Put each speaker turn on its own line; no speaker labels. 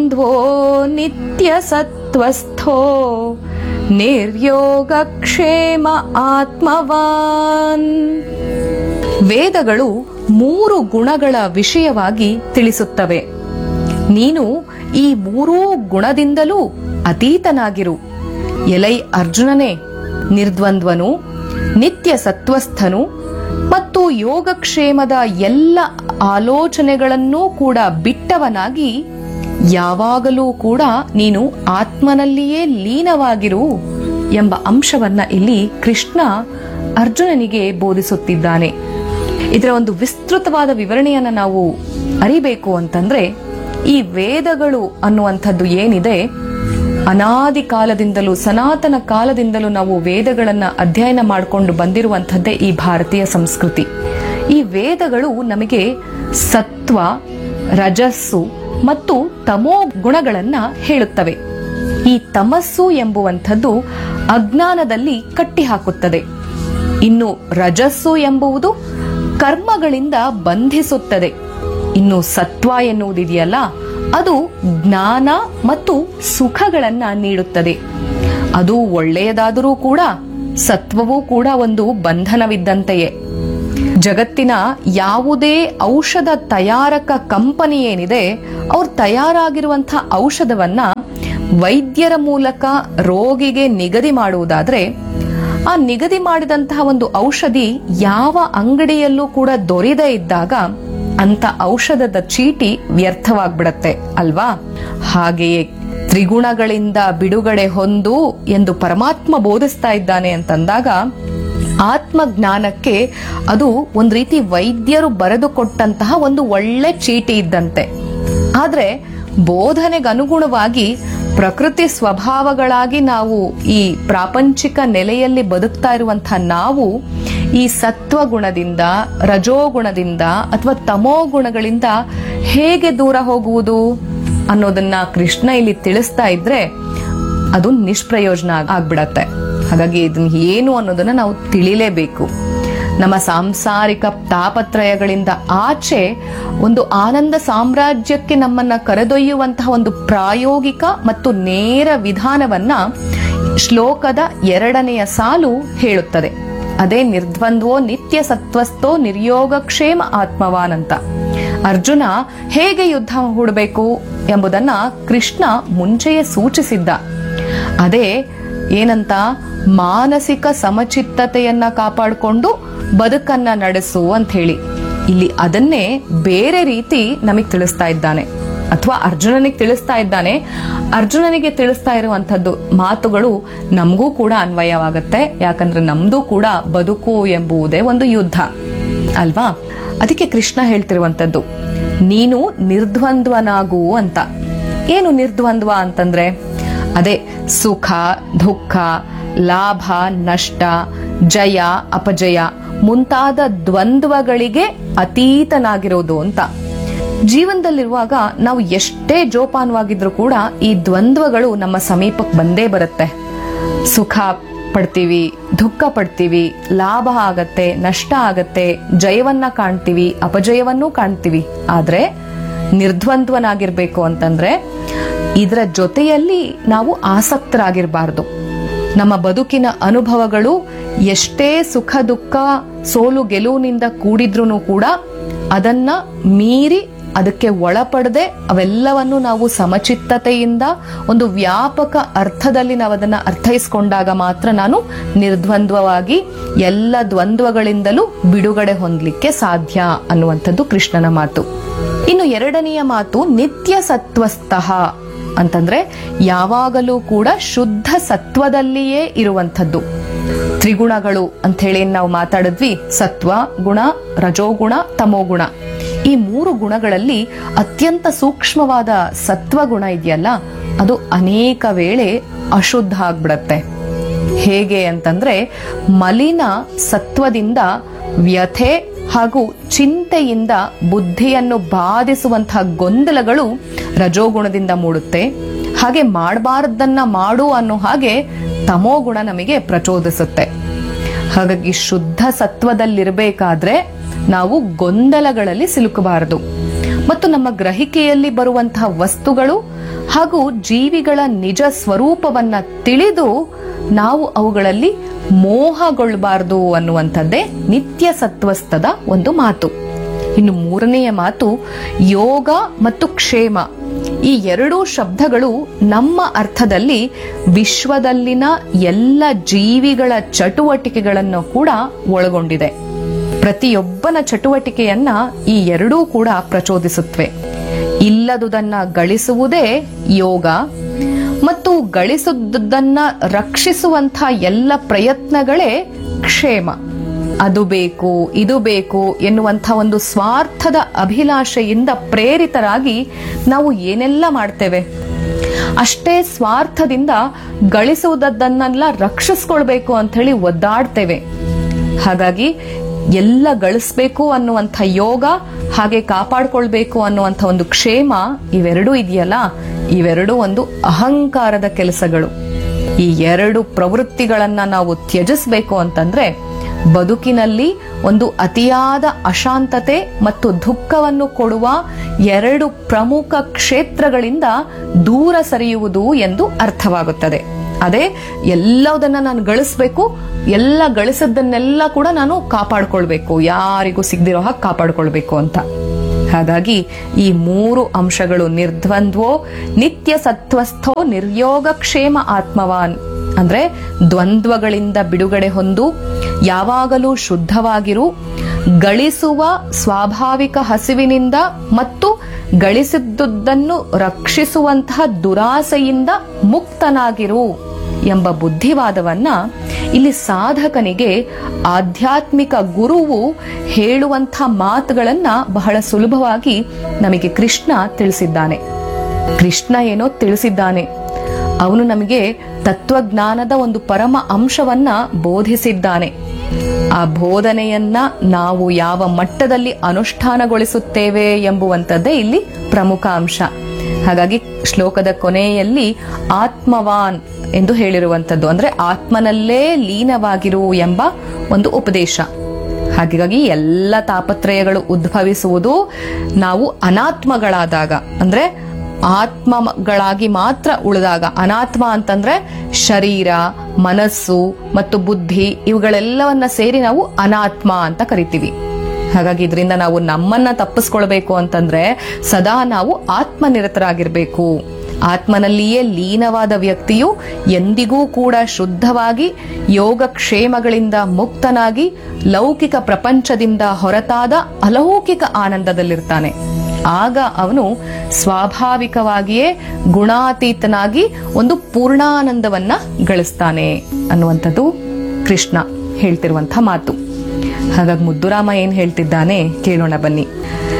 ನಿರ್ದ್ವಂದ್ವೋ ನಿತ್ಯ ಸತ್ವಸ್ಥೋ ನಿರ್ಯೋಗಕ್ಷೇಮ ಆತ್ಮವಾನ್ ವೇದಗಳು ಮೂರು ಗುಣಗಳ ವಿಷಯವಾಗಿ ತಿಳಿಸುತ್ತವೆ ನೀನು ಈ ಮೂರೂ ಗುಣದಿಂದಲೂ ಅತೀತನಾಗಿರು ಎಲೈ ಅರ್ಜುನನೇ ನಿರ್ದ್ವಂದ್ವನು ನಿತ್ಯ ಸತ್ವಸ್ಥನು ಮತ್ತು ಯೋಗಕ್ಷೇಮದ ಎಲ್ಲ ಆಲೋಚನೆಗಳನ್ನೂ ಕೂಡ ಬಿಟ್ಟವನಾಗಿ ಯಾವಾಗಲೂ ಕೂಡ ನೀನು ಆತ್ಮನಲ್ಲಿಯೇ ಲೀನವಾಗಿರು ಎಂಬ ಅಂಶವನ್ನ ಇಲ್ಲಿ ಕೃಷ್ಣ ಅರ್ಜುನನಿಗೆ ಬೋಧಿಸುತ್ತಿದ್ದಾನೆ ಇದರ ಒಂದು ವಿಸ್ತೃತವಾದ ವಿವರಣೆಯನ್ನ ನಾವು ಅರಿಬೇಕು ಅಂತಂದ್ರೆ ಈ ವೇದಗಳು ಅನ್ನುವಂಥದ್ದು ಏನಿದೆ ಅನಾದಿ ಕಾಲದಿಂದಲೂ ಸನಾತನ ಕಾಲದಿಂದಲೂ ನಾವು ವೇದಗಳನ್ನ ಅಧ್ಯಯನ ಮಾಡಿಕೊಂಡು ಬಂದಿರುವಂಥದ್ದೇ ಈ ಭಾರತೀಯ ಸಂಸ್ಕೃತಿ ಈ ವೇದಗಳು ನಮಗೆ ಸತ್ವ ರಜಸ್ಸು ಮತ್ತು ತಮೋ ಗುಣಗಳನ್ನ ಹೇಳುತ್ತವೆ ಈ ತಮಸ್ಸು ಎಂಬುವಂಥದ್ದು ಅಜ್ಞಾನದಲ್ಲಿ ಕಟ್ಟಿಹಾಕುತ್ತದೆ ಇನ್ನು ರಜಸ್ಸು ಎಂಬುವುದು ಕರ್ಮಗಳಿಂದ ಬಂಧಿಸುತ್ತದೆ ಇನ್ನು ಸತ್ವ ಎನ್ನುವುದಿದೆಯಲ್ಲ ಅದು ಜ್ಞಾನ ಮತ್ತು ಸುಖಗಳನ್ನ ನೀಡುತ್ತದೆ ಅದು ಒಳ್ಳೆಯದಾದರೂ ಕೂಡ ಸತ್ವವೂ ಕೂಡ ಒಂದು ಬಂಧನವಿದ್ದಂತೆಯೇ ಜಗತ್ತಿನ ಯಾವುದೇ ಔಷಧ ತಯಾರಕ ಕಂಪನಿ ಏನಿದೆ ಅವ್ರು ತಯಾರಾಗಿರುವಂತಹ ಔಷಧವನ್ನ ವೈದ್ಯರ ಮೂಲಕ ರೋಗಿಗೆ ನಿಗದಿ ಮಾಡುವುದಾದ್ರೆ ಆ ನಿಗದಿ ಮಾಡಿದಂತಹ ಒಂದು ಔಷಧಿ ಯಾವ ಅಂಗಡಿಯಲ್ಲೂ ಕೂಡ ದೊರೆಯದೇ ಇದ್ದಾಗ ಅಂತ ಔಷಧದ ಚೀಟಿ ವ್ಯರ್ಥವಾಗ್ಬಿಡತ್ತೆ ಅಲ್ವಾ ಹಾಗೆಯೇ ತ್ರಿಗುಣಗಳಿಂದ ಬಿಡುಗಡೆ ಹೊಂದು ಎಂದು ಪರಮಾತ್ಮ ಬೋಧಿಸ್ತಾ ಇದ್ದಾನೆ ಅಂತಂದಾಗ ಆತ್ಮ ಜ್ಞಾನಕ್ಕೆ ಅದು ಒಂದ್ ರೀತಿ ವೈದ್ಯರು ಬರೆದುಕೊಟ್ಟಂತಹ ಒಂದು ಒಳ್ಳೆ ಚೀಟಿ ಇದ್ದಂತೆ ಆದ್ರೆ ಬೋಧನೆಗೆ ಅನುಗುಣವಾಗಿ ಪ್ರಕೃತಿ ಸ್ವಭಾವಗಳಾಗಿ ನಾವು ಈ ಪ್ರಾಪಂಚಿಕ ನೆಲೆಯಲ್ಲಿ ಬದುಕ್ತಾ ಇರುವಂತಹ ನಾವು ಈ ಸತ್ವ ಗುಣದಿಂದ ರಜೋಗುಣದಿಂದ ಅಥವಾ ತಮೋ ಗುಣಗಳಿಂದ ಹೇಗೆ ದೂರ ಹೋಗುವುದು ಅನ್ನೋದನ್ನ ಕೃಷ್ಣ ಇಲ್ಲಿ ತಿಳಿಸ್ತಾ ಇದ್ರೆ ಅದು ನಿಷ್ಪ್ರಯೋಜನ ಆಗ್- ಆಗ್ಬಿಡತ್ತೆ ಹಾಗಾಗಿ ಇದನ್ನ ಏನು ಅನ್ನೋದನ್ನ ನಾವು ತಿಳಿಲೇಬೇಕು ನಮ್ಮ ಸಾಂಸಾರಿಕ ತಾಪತ್ರಯಗಳಿಂದ ಆಚೆ ಒಂದು ಆನಂದ ಸಾಮ್ರಾಜ್ಯಕ್ಕೆ ನಮ್ಮನ್ನ ಕರೆದೊಯ್ಯುವಂತಹ ಒಂದು ಪ್ರಾಯೋಗಿಕ ಮತ್ತು ನೇರ ವಿಧಾನವನ್ನ ಶ್ಲೋಕದ ಎರಡನೆಯ ಸಾಲು ಹೇಳುತ್ತದೆ ಅದೇ ನಿರ್ದ್ವಂದ್ವೋ ನಿತ್ಯ ಸತ್ವಸ್ಥೋ ನಿರ್ಯೋಗಕ್ಷೇಮ ಆತ್ಮವಾನ್ ಅಂತ ಅರ್ಜುನ ಹೇಗೆ ಯುದ್ಧ ಹೂಡಬೇಕು ಎಂಬುದನ್ನ ಕೃಷ್ಣ ಮುಂಚೆಯೇ ಸೂಚಿಸಿದ್ದ ಅದೇ ಏನಂತ ಮಾನಸಿಕ ಸಮಚಿತ್ತತೆಯನ್ನ ಕಾಪಾಡಿಕೊಂಡು ಬದುಕನ್ನ ನಡೆಸು ಅಂತ ಹೇಳಿ ಇಲ್ಲಿ ಅದನ್ನೇ ಬೇರೆ ರೀತಿ ನಮಗ್ ತಿಳಿಸ್ತಾ ಇದ್ದಾನೆ ಅಥವಾ ಅರ್ಜುನನಿಗೆ ತಿಳಿಸ್ತಾ ಇದ್ದಾನೆ ಅರ್ಜುನನಿಗೆ ತಿಳಿಸ್ತಾ ಇರುವಂತದ್ದು ಮಾತುಗಳು ನಮಗೂ ಕೂಡ ಅನ್ವಯವಾಗುತ್ತೆ ಯಾಕಂದ್ರೆ ನಮ್ದು ಕೂಡ ಬದುಕು ಎಂಬುವುದೇ ಒಂದು ಯುದ್ಧ ಅಲ್ವಾ ಅದಕ್ಕೆ ಕೃಷ್ಣ ಹೇಳ್ತಿರುವಂತದ್ದು ನೀನು ನಿರ್ದ್ವಂದ್ವನಾಗು ಅಂತ ಏನು ನಿರ್ದ್ವಂದ್ವ ಅಂತಂದ್ರೆ ಅದೇ ಸುಖ ದುಃಖ ಲಾಭ ನಷ್ಟ ಜಯ ಅಪಜಯ ಮುಂತಾದ ದ್ವಂದ್ವಗಳಿಗೆ ಅತೀತನಾಗಿರೋದು ಅಂತ ಜೀವನದಲ್ಲಿರುವಾಗ ನಾವು ಎಷ್ಟೇ ಜೋಪಾನವಾಗಿದ್ರು ಕೂಡ ಈ ದ್ವಂದ್ವಗಳು ನಮ್ಮ ಸಮೀಪಕ್ಕೆ ಬಂದೇ ಬರುತ್ತೆ ಸುಖ ಪಡ್ತೀವಿ ದುಃಖ ಪಡ್ತೀವಿ ಲಾಭ ಆಗತ್ತೆ ನಷ್ಟ ಆಗತ್ತೆ ಜಯವನ್ನ ಕಾಣ್ತೀವಿ ಅಪಜಯವನ್ನೂ ಕಾಣ್ತೀವಿ ಆದ್ರೆ ನಿರ್ದ್ವಂದ್ವನಾಗಿರ್ಬೇಕು ಅಂತಂದ್ರೆ ಇದರ ಜೊತೆಯಲ್ಲಿ ನಾವು ಆಸಕ್ತರಾಗಿರಬಾರ್ದು ನಮ್ಮ ಬದುಕಿನ ಅನುಭವಗಳು ಎಷ್ಟೇ ಸುಖ ದುಃಖ ಸೋಲು ಗೆಲುವಿನಿಂದ ಕೂಡಿದ್ರೂ ಕೂಡ ಅದನ್ನ ಮೀರಿ ಅದಕ್ಕೆ ಒಳಪಡದೆ ಅವೆಲ್ಲವನ್ನು ನಾವು ಸಮಚಿತ್ತತೆಯಿಂದ ಒಂದು ವ್ಯಾಪಕ ಅರ್ಥದಲ್ಲಿ ನಾವು ಅದನ್ನ ಅರ್ಥೈಸ್ಕೊಂಡಾಗ ಮಾತ್ರ ನಾನು ನಿರ್ದ್ವಂದ್ವವಾಗಿ ಎಲ್ಲ ದ್ವಂದ್ವಗಳಿಂದಲೂ ಬಿಡುಗಡೆ ಹೊಂದಲಿಕ್ಕೆ ಸಾಧ್ಯ ಅನ್ನುವಂಥದ್ದು ಕೃಷ್ಣನ ಮಾತು ಇನ್ನು ಎರಡನೆಯ ಮಾತು ನಿತ್ಯ ಸತ್ವಸ್ಥಃ ಅಂತಂದ್ರೆ ಯಾವಾಗಲೂ ಕೂಡ ಶುದ್ಧ ಸತ್ವದಲ್ಲಿಯೇ ಇರುವಂಥದ್ದು ತ್ರಿಗುಣಗಳು ಅಂತ ಹೇಳಿ ಏನ್ ನಾವು ಮಾತಾಡಿದ್ವಿ ಸತ್ವ ಗುಣ ರಜೋಗುಣ ತಮೋಗುಣ ಈ ಮೂರು ಗುಣಗಳಲ್ಲಿ ಅತ್ಯಂತ ಸೂಕ್ಷ್ಮವಾದ ಸತ್ವಗುಣ ಇದೆಯಲ್ಲ ಅದು ಅನೇಕ ವೇಳೆ ಅಶುದ್ಧ ಆಗ್ಬಿಡತ್ತೆ ಹೇಗೆ ಅಂತಂದ್ರೆ ಮಲಿನ ಸತ್ವದಿಂದ ವ್ಯಥೆ ಹಾಗೂ ಚಿಂತೆಯಿಂದ ಬುದ್ಧಿಯನ್ನು ಬಾಧಿಸುವಂತಹ ಗೊಂದಲಗಳು ರಜೋಗುಣದಿಂದ ಮೂಡುತ್ತೆ ಹಾಗೆ ಮಾಡಬಾರದನ್ನ ಮಾಡು ಅನ್ನೋ ಹಾಗೆ ತಮೋಗುಣ ನಮಗೆ ಪ್ರಚೋದಿಸುತ್ತೆ ಹಾಗಾಗಿ ಶುದ್ಧ ಸತ್ವದಲ್ಲಿರಬೇಕಾದ್ರೆ ನಾವು ಗೊಂದಲಗಳಲ್ಲಿ ಸಿಲುಕಬಾರದು ಮತ್ತು ನಮ್ಮ ಗ್ರಹಿಕೆಯಲ್ಲಿ ಬರುವಂತಹ ವಸ್ತುಗಳು ಹಾಗೂ ಜೀವಿಗಳ ನಿಜ ಸ್ವರೂಪವನ್ನ ತಿಳಿದು ನಾವು ಅವುಗಳಲ್ಲಿ ಮೋಹಗೊಳ್ಳಬಾರದು ಅನ್ನುವಂಥದ್ದೇ ನಿತ್ಯ ಸತ್ವಸ್ಥದ ಒಂದು ಮಾತು ಇನ್ನು ಮೂರನೆಯ ಮಾತು ಯೋಗ ಮತ್ತು ಕ್ಷೇಮ ಈ ಎರಡೂ ಶಬ್ದಗಳು ನಮ್ಮ ಅರ್ಥದಲ್ಲಿ ವಿಶ್ವದಲ್ಲಿನ ಎಲ್ಲ ಜೀವಿಗಳ ಚಟುವಟಿಕೆಗಳನ್ನು ಕೂಡ ಒಳಗೊಂಡಿದೆ ಪ್ರತಿಯೊಬ್ಬನ ಚಟುವಟಿಕೆಯನ್ನ ಈ ಎರಡೂ ಕೂಡ ಪ್ರಚೋದಿಸುತ್ತವೆ ಇಲ್ಲದುದನ್ನ ಗಳಿಸುವುದೇ ಯೋಗ ಮತ್ತು ಗಳಿಸುವುದನ್ನ ರಕ್ಷಿಸುವಂಥ ಎಲ್ಲ ಪ್ರಯತ್ನಗಳೇ ಕ್ಷೇಮ ಅದು ಬೇಕು ಇದು ಬೇಕು ಎನ್ನುವಂಥ ಒಂದು ಸ್ವಾರ್ಥದ ಅಭಿಲಾಷೆಯಿಂದ ಪ್ರೇರಿತರಾಗಿ ನಾವು ಏನೆಲ್ಲ ಮಾಡ್ತೇವೆ ಅಷ್ಟೇ ಸ್ವಾರ್ಥದಿಂದ ಗಳಿಸುವುದನ್ನೆಲ್ಲ ರಕ್ಷಿಸ್ಕೊಳ್ಬೇಕು ಅಂತ ಹೇಳಿ ಒದ್ದಾಡ್ತೇವೆ ಹಾಗಾಗಿ ಎಲ್ಲ ಗಳಿಸ್ಬೇಕು ಅನ್ನುವಂಥ ಯೋಗ ಹಾಗೆ ಕಾಪಾಡ್ಕೊಳ್ಬೇಕು ಅನ್ನುವಂಥ ಒಂದು ಕ್ಷೇಮ ಇವೆರಡೂ ಇದೆಯಲ್ಲ ಇವೆರಡೂ ಒಂದು ಅಹಂಕಾರದ ಕೆಲಸಗಳು ಈ ಎರಡು ಪ್ರವೃತ್ತಿಗಳನ್ನ ನಾವು ತ್ಯಜಿಸ್ಬೇಕು ಅಂತಂದ್ರೆ ಬದುಕಿನಲ್ಲಿ ಒಂದು ಅತಿಯಾದ ಅಶಾಂತತೆ ಮತ್ತು ದುಃಖವನ್ನು ಕೊಡುವ ಎರಡು ಪ್ರಮುಖ ಕ್ಷೇತ್ರಗಳಿಂದ ದೂರ ಸರಿಯುವುದು ಎಂದು ಅರ್ಥವಾಗುತ್ತದೆ ಅದೇ ಎಲ್ಲದನ್ನ ನಾನು ಗಳಿಸ್ಬೇಕು ಎಲ್ಲ ಗಳಿಸದ್ದನ್ನೆಲ್ಲ ಕೂಡ ನಾನು ಕಾಪಾಡ್ಕೊಳ್ಬೇಕು ಯಾರಿಗೂ ಸಿಗದಿರೋ ಹಾಗೆ ಕಾಪಾಡ್ಕೊಳ್ಬೇಕು ಅಂತ ಹಾಗಾಗಿ ಈ ಮೂರು ಅಂಶಗಳು ನಿರ್ದ್ವಂದ್ವೋ ನಿತ್ಯ ಸತ್ವಸ್ಥೋ ನಿರ್ಯೋಗ ಕ್ಷೇಮ ಆತ್ಮವಾನ್ ಅಂದ್ರೆ ದ್ವಂದ್ವಗಳಿಂದ ಬಿಡುಗಡೆ ಹೊಂದು ಯಾವಾಗಲೂ ಶುದ್ಧವಾಗಿರು ಗಳಿಸುವ ಸ್ವಾಭಾವಿಕ ಹಸಿವಿನಿಂದ ಮತ್ತು ಗಳಿಸಿದ್ದುದನ್ನು ರಕ್ಷಿಸುವಂತಹ ದುರಾಸೆಯಿಂದ ಮುಕ್ತನಾಗಿರು ಎಂಬ ಬುದ್ಧಿವಾದವನ್ನ ಇಲ್ಲಿ ಸಾಧಕನಿಗೆ ಆಧ್ಯಾತ್ಮಿಕ ಗುರುವು ಹೇಳುವಂಥ ಮಾತುಗಳನ್ನ ಬಹಳ ಸುಲಭವಾಗಿ ನಮಗೆ ಕೃಷ್ಣ ತಿಳಿಸಿದ್ದಾನೆ ಕೃಷ್ಣ ಏನೋ ತಿಳಿಸಿದ್ದಾನೆ ಅವನು ನಮಗೆ ತತ್ವಜ್ಞಾನದ ಒಂದು ಪರಮ ಅಂಶವನ್ನ ಬೋಧಿಸಿದ್ದಾನೆ ಆ ಬೋಧನೆಯನ್ನ ನಾವು ಯಾವ ಮಟ್ಟದಲ್ಲಿ ಅನುಷ್ಠಾನಗೊಳಿಸುತ್ತೇವೆ ಎಂಬುವಂಥದ್ದೇ ಇಲ್ಲಿ ಪ್ರಮುಖ ಅಂಶ ಹಾಗಾಗಿ ಶ್ಲೋಕದ ಕೊನೆಯಲ್ಲಿ ಆತ್ಮವಾನ್ ಎಂದು ಹೇಳಿರುವಂಥದ್ದು ಅಂದ್ರೆ ಆತ್ಮನಲ್ಲೇ ಲೀನವಾಗಿರು ಎಂಬ ಒಂದು ಉಪದೇಶ ಹಾಗಾಗಿ ಎಲ್ಲ ತಾಪತ್ರಯಗಳು ಉದ್ಭವಿಸುವುದು ನಾವು ಅನಾತ್ಮಗಳಾದಾಗ ಅಂದ್ರೆ ಆತ್ಮಗಳಾಗಿ ಮಾತ್ರ ಉಳಿದಾಗ ಅನಾತ್ಮ ಅಂತಂದ್ರೆ ಶರೀರ ಮನಸ್ಸು ಮತ್ತು ಬುದ್ಧಿ ಇವುಗಳೆಲ್ಲವನ್ನ ಸೇರಿ ನಾವು ಅನಾತ್ಮ ಅಂತ ಕರಿತೀವಿ ಹಾಗಾಗಿ ಇದರಿಂದ ನಾವು ನಮ್ಮನ್ನ ತಪ್ಪಿಸ್ಕೊಳ್ಬೇಕು ಅಂತಂದ್ರೆ ಸದಾ ನಾವು ಆತ್ಮನಿರತರಾಗಿರ್ಬೇಕು ಆತ್ಮನಲ್ಲಿಯೇ ಲೀನವಾದ ವ್ಯಕ್ತಿಯು ಎಂದಿಗೂ ಕೂಡ ಶುದ್ಧವಾಗಿ ಯೋಗಕ್ಷೇಮಗಳಿಂದ ಮುಕ್ತನಾಗಿ ಲೌಕಿಕ ಪ್ರಪಂಚದಿಂದ ಹೊರತಾದ ಅಲೌಕಿಕ ಆನಂದದಲ್ಲಿರ್ತಾನೆ ಆಗ ಅವನು ಸ್ವಾಭಾವಿಕವಾಗಿಯೇ ಗುಣಾತೀತನಾಗಿ ಒಂದು ಪೂರ್ಣಾನಂದವನ್ನ ಗಳಿಸ್ತಾನೆ ಅನ್ನುವಂಥದ್ದು ಕೃಷ್ಣ ಹೇಳ್ತಿರುವಂಥ ಮಾತು ಹಾಗಾಗಿ ಮುದ್ದುರಾಮ ಏನ್ ಹೇಳ್ತಿದ್ದಾನೆ ಕೇಳೋಣ ಬನ್ನಿ